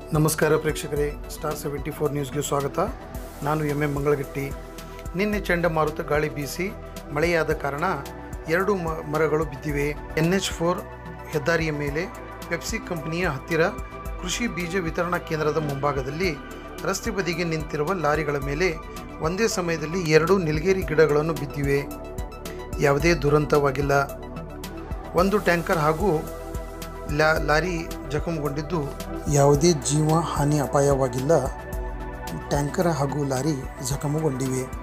ನಮಸ್ಕಾರ ಪ್ರೇಕ್ಷಕರೇ star seventy four ನ್ಯೂಸ್ಗೆ ಸ್ವಾಗತ ನಾನು ಎಂ ಎಂ ಮಂಗಳಗಟ್ಟಿ ನಿನ್ನೆ ಚಂಡಮಾರುತ ಗಾಳಿ ಬೀಸಿ ಮಳೆಯಾದ ಕಾರಣ ಎರಡು ಮ ಮರಗಳು ಬಿದ್ದಿವೆ ಎನ್ ಎಚ್ ಫೋರ್ ಹೆದ್ದಾರಿಯ ಮೇಲೆ ಪೆಪ್ಸಿ ಕಂಪನಿಯ ಹತ್ತಿರ ಕೃಷಿ ಬೀಜ ವಿತರಣಾ ಕೇಂದ್ರದ ಮುಂಭಾಗದಲ್ಲಿ ರಸ್ತೆ ಬದಿಗೆ ನಿಂತಿರುವ ಲಾರಿಗಳ ಮೇಲೆ ಒಂದೇ ಸಮಯದಲ್ಲಿ ಎರಡು ನಿಲಗೇರಿ ಗಿಡಗಳನ್ನು ಬಿದ್ದಿವೆ ಯಾವುದೇ ದುರಂತವಾಗಿಲ್ಲ ಒಂದು ಟ್ಯಾಂಕರ್ ಹಾಗೂ ಲಾ ಲಾರಿ ಜಖಂಗೊಂಡಿದ್ದು ಯಾವುದೇ ಜೀವ ಹಾನಿ ಅಪಾಯವಾಗಿಲ್ಲ ಟ್ಯಾಂಕರ್ ಹಾಗೂ ಲಾರಿ ಜಖಮಗೊಂಡಿವೆ